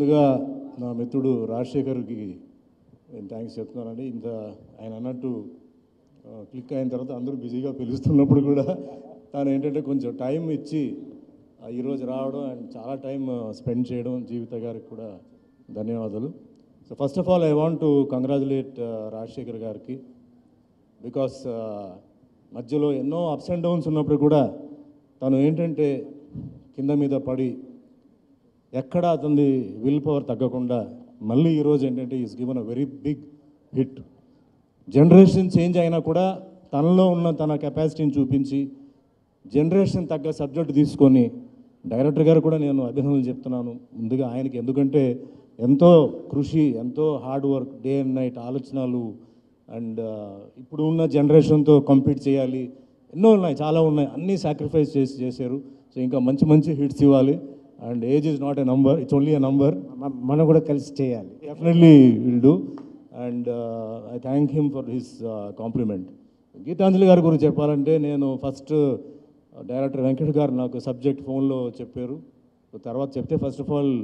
ముందుగా నా మిత్రుడు రాజశేఖర్కి నేను థ్యాంక్స్ చెప్తున్నానండి ఇంత ఆయన అన్నట్టు ఆ, క్లిక్ అయిన తర్వాత అందరూ బిజీగా పిలుస్తున్నప్పుడు కూడా తాను ఏంటంటే కొంచెం టైం ఇచ్చి ఆ, ఈరోజు రావడం అండ్ చాలా టైం స్పెండ్ చేయడం జీవిత గారికి కూడా ధన్యవాదాలు so first of all I want to congratulate Rajasekhar గారికి బికాస్ మధ్యలో ఎన్నో అప్స్ అండ్ డౌన్స్ ఉన్నప్పుడు కూడా తను ఏంటంటే కింద మీద పడి ఎక్కడ అతని విల్ పవర్ తగ్గకుండా మళ్ళీ ఈరోజు ఏంటంటే is given a very big hit generation change అయినా కూడా తనలో ఉన్న తన కెపాసిటీని చూపించి జనరేషన్ తగ్గ సబ్జెక్ట్ తీసుకొని డైరెక్టర్ గారు కూడా నేను అభినందనలు చెప్తున్నాను ముందుగా ఆయనకి ఎందుకంటే ఎంతో కృషి ఎంతో hard work day and night ఆలోచనలు అండ్ ఇప్పుడు ఉన్న జనరేషన్తో కంపీట్ చేయాలి ఎన్నో ఉన్నాయి చాలా ఉన్నాయి అన్నీ సాక్రిఫైస్ చేసి చేశారు సో ఇంకా మంచి మంచి హిట్స్ ఇవ్వాలి and age is not a number it's only a number మ- మనం కూడా కలిసి చేయాలి definitely will do and I thank him for his compliment Geetanjali గారి గురించి చెప్పాలంటే నేను ఫస్ట్ డైరెక్టర్ వెంకట్ గారు నాకు సబ్జెక్ట్ ఫోన్లో చెప్పారు So, తర్వాత చెప్తే ఫస్ట్ ఆఫ్ ఆల్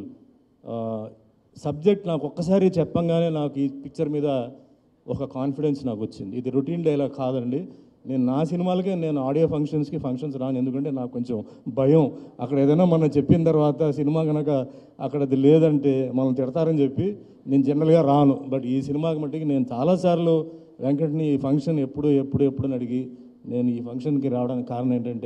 సబ్జెక్ట్ నాకు ఒక్కసారి చెప్పంగానే నాకు ఈ పిక్చర్ మీద ఒక కాన్ఫిడెన్స్ నాకు వచ్చింది ఇది రొటీన్ డైలాగ్ కాదండి నేను నా సినిమాలకే నేను ఆడియో ఫంక్షన్స్కి ఫంక్షన్స్ రాను ఎందుకంటే నాకు కొంచెం భయం అక్కడ ఏదైనా మనం చెప్పిన తర్వాత సినిమా కనుక అక్కడ అది లేదంటే మనం తిడతారని చెప్పి నేను జనరల్గా రాను బట్ ఈ సినిమాకి మట్టికి నేను చాలాసార్లు వెంకట్ని ఈ ఫంక్షన్ ఎప్పుడు ఎప్పుడు ఎప్పుడు అని అడిగి నేను ఈ ఫంక్షన్కి రావడానికి కారణం ఏంటంటే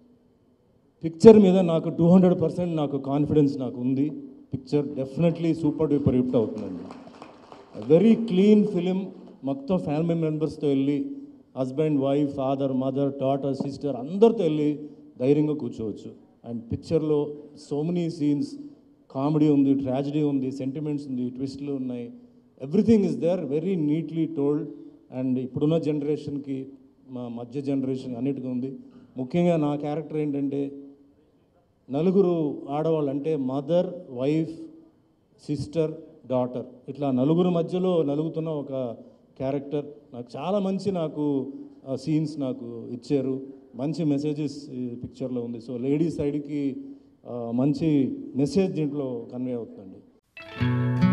పిక్చర్ మీద నాకు టూ హండ్రెడ్ పర్సెంట్ నాకు కాన్ఫిడెన్స్ నాకు ఉంది picture definitely super duper hit అవుతుందండి వెరీ క్లీన్ ఫిలిం మొత్తం ఫ్యామిలీ మెంబర్స్తో వెళ్ళి husband wife father mother daughter sister అందరితో వెళ్ళి ధైర్యంగా కూర్చోవచ్చు అండ్ పిక్చర్లో సో మెనీ సీన్స్ కామెడీ ఉంది ట్రాజిడీ ఉంది సెంటిమెంట్స్ ఉంది ట్విస్ట్లు ఉన్నాయి everything is there very neatly told and ఇప్పుడున్న జనరేషన్కి మా మధ్య జనరేషన్ అన్నిటికీ ఉంది ముఖ్యంగా నా క్యారెక్టర్ ఏంటంటే నలుగురు ఆడవాళ్ళు అంటే మదర్ వైఫ్ సిస్టర్ డాటర్ ఇట్లా నలుగురు మధ్యలో నలుగుతున్న ఒక క్యారెక్టర్ నాకు చాలా మంచి నాకు సీన్స్ నాకు ఇచ్చారు మంచి మెసేజెస్ ఈ పిక్చర్లో ఉంది సో లేడీస్ సైడ్కి మంచి మెసేజ్ దీంట్లో కన్వే అవుతుందండి